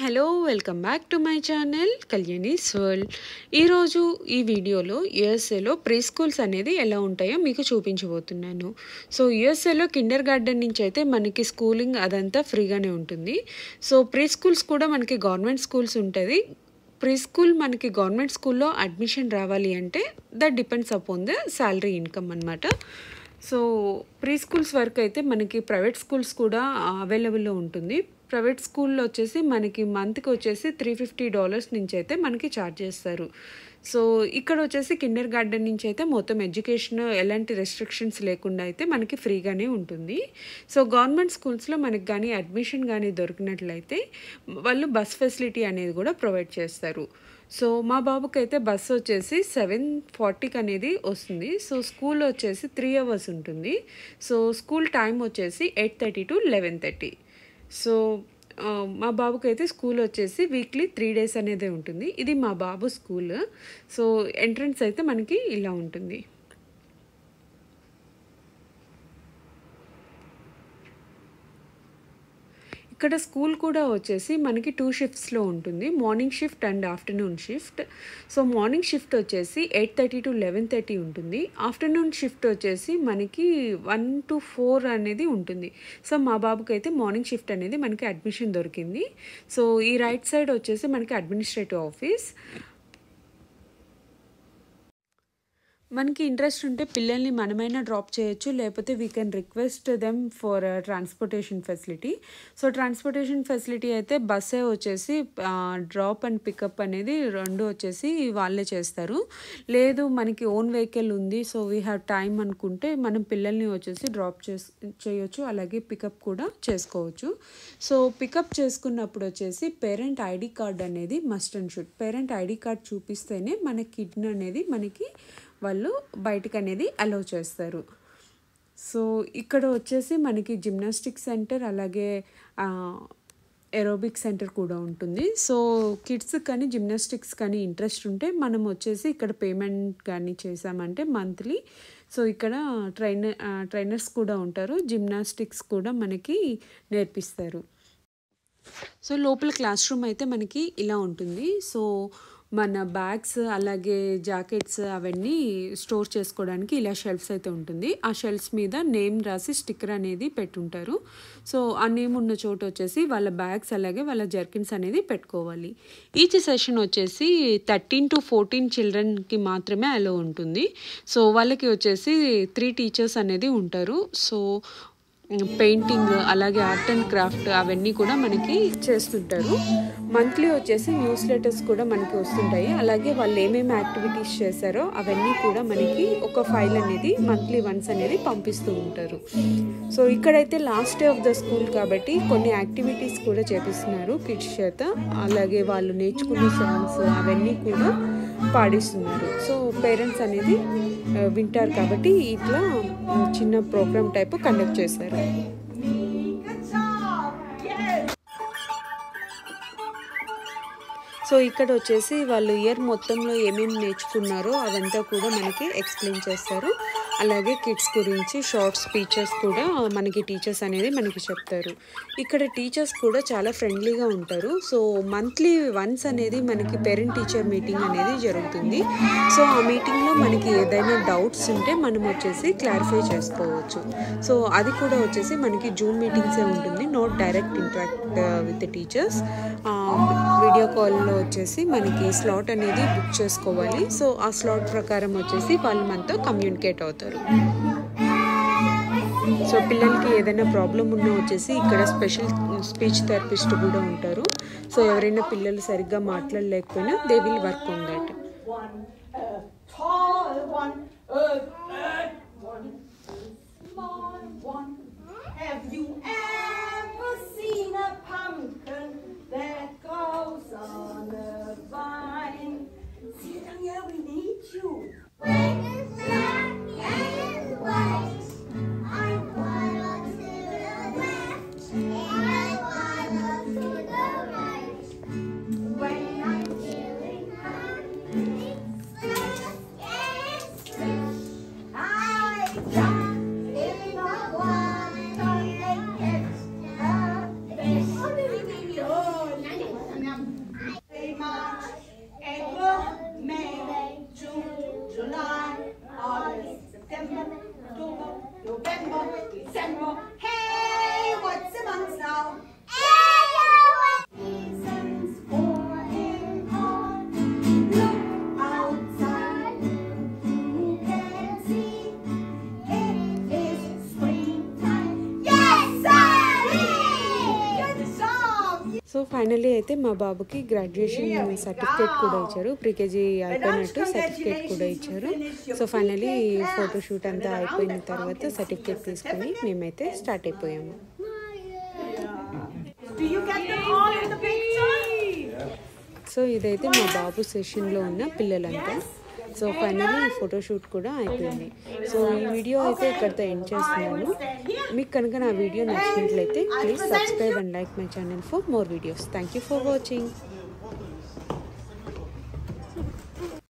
Hello welcome back to my channel Kalyani's world ఈరోజు ఈ వీడియోలో యుఎస్ఏలో ప్రీ స్కూల్స్ అనేది ఎలా ఉంటాయో మీకు చూపించబోతున్నాను సో యుఎస్ఏలో కిండర్ గార్డెన్ నుంచి అయితే మనకి స్కూలింగ్ అదంతా ఫ్రీగానే ఉంటుంది సో ప్రీ స్కూల్స్ కూడా మనకి గవర్నమెంట్ స్కూల్స్ ఉంటుంది ప్రీ స్కూల్ మనకి గవర్నమెంట్ స్కూల్లో అడ్మిషన్ రావాలి అంటే that depends upon the salary income అనమాట సో ప్రీ స్కూల్స్ వరకు అయితే మనకి ప్రైవేట్ స్కూల్స్ కూడా అవైలబుల్లో ఉంటుంది ప్రైవేట్ స్కూల్లో వచ్చేసి మనకి మంత్కి వచ్చేసి త్రీ ఫిఫ్టీ డాలర్స్ నుంచి అయితే మనకి ఛార్జ్ చేస్తారు సో ఇక్కడ వచ్చేసి కిండర్ గార్డెన్ నుంచి అయితే మొత్తం ఎడ్యుకేషన్ ఎలాంటి రెస్ట్రిక్షన్స్ లేకుండా అయితే మనకి ఫ్రీగానే ఉంటుంది సో గవర్నమెంట్ స్కూల్స్లో మనకి కానీ అడ్మిషన్ కానీ దొరికినట్లయితే వాళ్ళు బస్ ఫెసిలిటీ అనేది కూడా ప్రొవైడ్ చేస్తారు సో మా బాబుకి అయితే బస్సు వచ్చేసి సెవెన్ ఫార్టీకి అనేది వస్తుంది సో స్కూల్ వచ్చేసి త్రీ అవర్స్ ఉంటుంది సో స్కూల్ టైం వచ్చేసి eight thirty to eleven thirty so మా బాబుకి అయితే స్కూల్ వచ్చేసి వీక్లీ త్రీ డేస్ అనేది ఉంటుంది ఇది మా బాబు స్కూల్ సో ఎంట్రన్స్ అయితే మనకి ఇలా ఉంటుంది ఇక్కడ స్కూల్ కూడా వచ్చేసి మనకి టూ షిఫ్ట్స్లో ఉంటుంది morning shift and afternoon shift so morning shift వచ్చేసి eight thirty to eleven thirty ఉంటుంది ఆఫ్టర్నూన్ షిఫ్ట్ వచ్చేసి మనకి వన్ టు ఫోర్ అనేది ఉంటుంది సో మా బాబుకి అయితే మార్నింగ్ షిఫ్ట్ అనేది మనకి అడ్మిషన్ దొరికింది సో ఈ రైట్ సైడ్ వచ్చేసి మనకి అడ్మినిస్ట్రేటివ్ ఆఫీస్ మనకి ఇంట్రెస్ట్ ఉంటే పిల్లల్ని మనమైనా డ్రాప్ చేయొచ్చు లేకపోతే we can request them for transportation facility so transportation facility అయితే బస్సే వచ్చేసి డ్రాప్ అండ్ పికప్ అనేది రెండు వచ్చేసి వాళ్ళే చేస్తారు లేదు మనకి ఓన్ వెహికల్ ఉంది సో వీ హ్యావ్ టైం అనుకుంటే మనం పిల్లల్ని వచ్చేసి డ్రాప్ చేస్ చేయొచ్చు అలాగే పికప్ కూడా చేసుకోవచ్చు సో పికప్ చేసుకున్నప్పుడు వచ్చేసి పేరెంట్ ఐడి కార్డ్ అనేది must and should parent ID card చూపిస్తేనే మన కిడ్నీ అనేది మనకి వాళ్ళు బయటకు అనేది అలౌ చేస్తారు సో ఇక్కడ వచ్చేసి మనకి జిమ్నాస్టిక్ సెంటర్ అలాగే ఎరోబిక్ సెంటర్ కూడా ఉంటుంది సో కిడ్స్ కానీ జిమ్నాస్టిక్స్ కానీ ఇంట్రెస్ట్ ఉంటే మనం వచ్చేసి ఇక్కడ పేమెంట్ కానీ చేసామంటే మంత్లీ సో ఇక్కడ ట్రైనర్ ట్రైనర్స్ కూడా ఉంటారు జిమ్నాస్టిక్స్ కూడా మనకి నేర్పిస్తారు సో లోపల క్లాస్ రూమ్ అయితే మనకి ఇలా ఉంటుంది సో మన బ్యాగ్స్ అలాగే జాకెట్స్ అవన్నీ స్టోర్ చేసుకోవడానికి ఇలా షెల్ఫ్స్ అయితే ఉంటుంది ఆ షెల్ఫ్స్ మీద నేమ్ రాసి స్టిక్కర్ అనేది పెట్టుంటారు సో ఆ నేమ్ ఉన్న చోట వచ్చేసి వాళ్ళ బ్యాగ్స్ అలాగే వాళ్ళ జర్కిన్స్ అనేది పెట్టుకోవాలి ఈచ్ సెషన్ వచ్చేసి థర్టీన్ టు ఫోర్టీన్ చిల్డ్రన్కి మాత్రమే అలో ఉంటుంది సో వాళ్ళకి వచ్చేసి త్రీ టీచర్స్ అనేది ఉంటారు సో పెయింటింగ్ అలాగే ఆర్ట్ అండ్ క్రాఫ్ట్ అవన్నీ కూడా మనకి చేస్తుంటారు మంత్లీ వచ్చేసి న్యూస్ లెటర్స్ కూడా మనకి వస్తుంటాయి అలాగే వాళ్ళు ఏమేమి యాక్టివిటీస్ చేశారో అవన్నీ కూడా మనకి ఒక ఫైల్ అనేది మంత్లీ వన్స్ అనేది పంపిస్తూ ఉంటారు సో ఇక్కడైతే last day of the school కాబట్టి కొన్ని యాక్టివిటీస్ కూడా చేపిస్తున్నారు కిడ్స్ చేత అలాగే వాళ్ళు నేర్చుకునే సాంగ్స్ అవన్నీ కూడా పాడిస్తున్నారు సో పేరెంట్స్ అనేది వింటారు కాబట్టి ఇట్లా చిన్న ప్రోగ్రామ్ టైప్ కండక్ట్ చేశారు సో ఇక్కడ వచ్చేసి వాళ్ళు ఇయర్ మొత్తంలో ఏమేమి నేర్చుకున్నారో అదంతా కూడా మనకి ఎక్స్ప్లెయిన్ చేస్తారు అలాగే కిడ్స్ గురించి షార్ట్ స్పీచెస్ కూడా మనకి టీచర్స్ అనేది మనకి చెప్తారు ఇక్కడ టీచర్స్ కూడా చాలా ఫ్రెండ్లీగా ఉంటారు సో మంత్లీ వన్స్ అనేది మనకి పేరెంట్ టీచర్ మీటింగ్ అనేది జరుగుతుంది సో ఆ మీటింగ్లో మనకి ఏదైనా డౌట్స్ ఉంటే మనం వచ్చేసి క్లారిఫై చేసుకోవచ్చు సో అది కూడా వచ్చేసి మనకి జూమ్ మీటింగ్సే ఉంటుంది not direct interact with teachers video కాల్లో వచ్చేసి మనకి స్లాట్ అనేది బుక్ చేసుకోవాలి సో ఆ స్లాట్ ప్రకారం వచ్చేసి వాళ్ళు మనతో కమ్యూనికేట్ అవుతారు సో పిల్లలకి ఏదైనా ప్రాబ్లం ఉన్నా వచ్చేసి ఇక్కడ స్పెషల్ స్పీచ్ థెరపిస్ట్ కూడా ఉంటారు సో ఎవరైనా పిల్లలు సరిగ్గా మాట్లాడలేకపోయినా they will work on that Have you ever seen a pumpkin that grows on a vine? Sit down here, we need you. When it's black and white, I follow to the left and I follow to the right. When I'm feeling hungry, so scared, so finally అయితే మా బాబుకి graduation certificate కూడా ఇచ్చారు pre-KG అయిపోయినట్టు certificate కూడా ఇచ్చారు so finally photoshoot అంతా అయిపోయిన తర్వాత సర్టిఫికేట్ తీసుకుని మేమైతే స్టార్ట్ అయిపోయాము Do you get them all in the picture? So ఇదైతే మా బాబు సెషన్లో ఉన్న పిల్లలంతా సో ఫైనల్లీ ఈ ఫోటోషూట్ కూడా అయిపోయింది సో ఈ వీడియో అయితే ఇక్కడితో ఎండ్ చేస్తున్నాను మీకు కనుక నా వీడియో నచ్చినట్లయితే please subscribe and like my channel for more videos thank you for watching